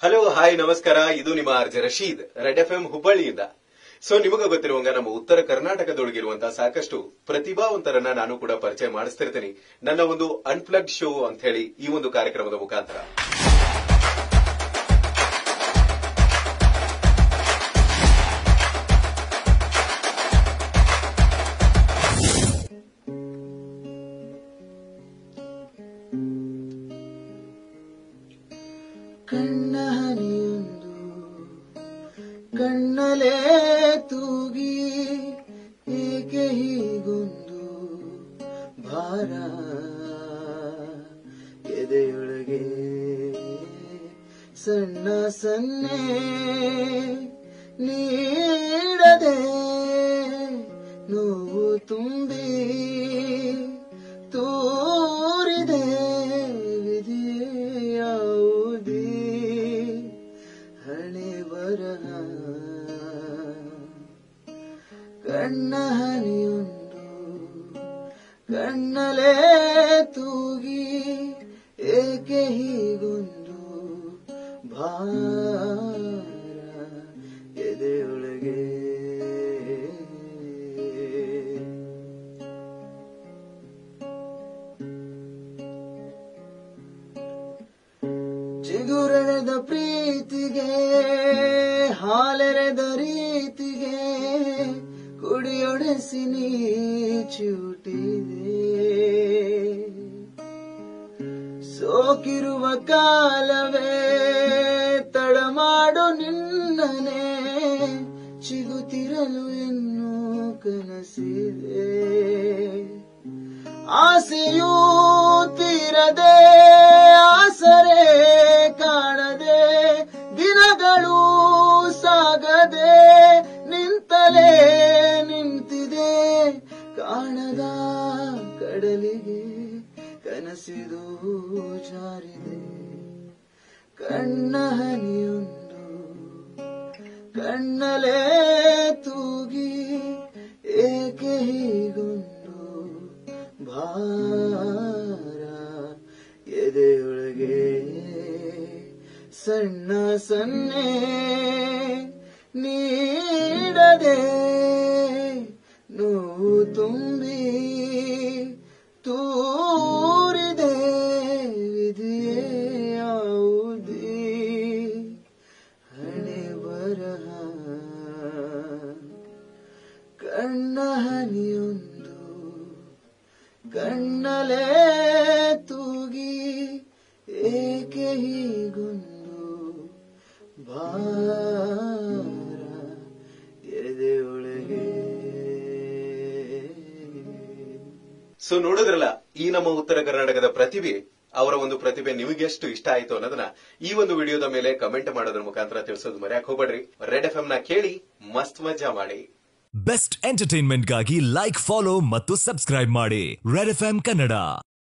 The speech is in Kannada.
ಹಲೋ ಹಾಯ್ ನಮಸ್ಕಾರ ಇದು ನಿಮ್ಮ R J Rasheed red F M ಹುಬ್ಬಳ್ಳಿಯಿಂದ ಸೊ ನಿಮಗೆ ಗೊತ್ತಿರುವಂಗ ನಮ್ಮ ಉತ್ತರ ಕರ್ನಾಟಕದೊಳಗಿರುವಂತಹ ಸಾಕಷ್ಟು ಪ್ರತಿಭಾವಂತರನ್ನ ನಾನು ಕೂಡ ಪರಿಚಯ ಮಾಡಿಸ್ತಿರ್ತೀನಿ ನನ್ನ ಒಂದು ಅನ್ಪ್ಲಗ್ ಶೋ ಅಂತ ಹೇಳಿ ಈ ಒಂದು ಕಾರ್ಯಕ್ರಮದ ಮುಖಾಂತರ ಕಣ್ಣ ಹನಿಯೊಂದು ಕಣ್ಣಲೇ ತೂಗಿ ಏಕೆ ಹೀಗೊಂದು ಭಾರ ಎದೆಯೊಳಗೆ ಸಣ್ಣ ಸನ್ನೆ ನೀಡದೆ ನೋವು ತುಂಬಿ ತೋರಿದೆ ವಿಧಿಯೇ ಯಾವುದೇ ಹಣೆ ಬರಹ ಕಣ್ಣ ಹನಿಯೊಂದು ಕಣ್ಣಲೇ ತೂಗಿ ಏಕೆ ಹೀಗೊಂದು ಭಾರ ಎದೆಯೊಳಗೆ ಚಿಗುರೆಳೆದ ಪ್ರೀತಿಗೆ ಹಾಲೆರೆದ ರೀತಿಗೆ ಕುಡಿಯೊಡೆಸಿ ನೀ ಚೂಟಿದೆ ಸೋಕಿರುವ ಕಾಲವೇ ತಡಮಾಡು ನಿನ್ನನೆ ಚಿಗುತ್ತಿರಲು ಎನ್ನು ಕನಸಿದೆ ಆಸೆಯೂ ತೀರದೆ ಆಸರೆ ಕಾಣದೆ ದಿನಗಳು ಸಾಗದೆ ನಿಂತಲೇ ನಿಂತಿದೆ ಕಾಣದ ಕಡಲಿಗೆ ಕನಸಿದು ಜಾರಿದೆ ಕಣ್ಣ ಹನಿಯೊಂದು ಕಣ್ಣಲೇ ತೂಗಿ ಏಕೆ ಹೀಗೊಂದು ಭಾರ ಎದೆಯೊಳಗೆ ಸಣ್ಣ ಸನ್ನೆ ನೀಡದೆ ನೋವು ತುಂಬಿ ತೂರಿದೆ ವಿಧಿಯೇ ಯಾವುದೇ ಹಣೆ ಬರಹ ಕಣ್ಣ ಹನಿಯೊಂದು ಕಣ್ಣಲೇ ತೂಗಿ ಏಕೆ ಹೀಗೊಂದು ಭಾರ ಎದೆಯೊಳಗೆ ಸೊ ನೋಡಿದ್ರಲ್ಲ ಈ ನಮ್ಮ ಉತ್ತರ ಕರ್ನಾಟಕದ ಪ್ರತಿಭೆ ಅವರ ಒಂದು ಪ್ರತಿಭೆ ನಿಮಗೆ ಎಷ್ಟು ಇಷ್ಟ ಆಯ್ತು ಅನ್ನೋದನ್ನ ಈ ಒಂದು ವಿಡಿಯೋದ ಮೇಲೆ ಕಮೆಂಟ್ ಮಾಡೋದ್ರ ಮುಖಾಂತರ ತಿಳಿಸೋದು ಮರ್ಯಾಕ್ ಹೋಗ್ಬೇಡ್ರಿ ರೆಡ್ ಎಫ್ ಎಂ ನ ಕೇಳಿ ಮಸ್ತ್ ಮಜಾ ಮಾಡಿ ಬೆಸ್ಟ್ ಎಂಟರ್ಟೈನ್ಮೆಂಟ್ಗಾಗಿ ಲೈಕ್ ಫಾಲೋ ಮತ್ತು ಸಬ್ಸ್ಕ್ರೈಬ್ ಮಾಡಿ ರೆಡ್ ಎಫ್ ಕನ್ನಡ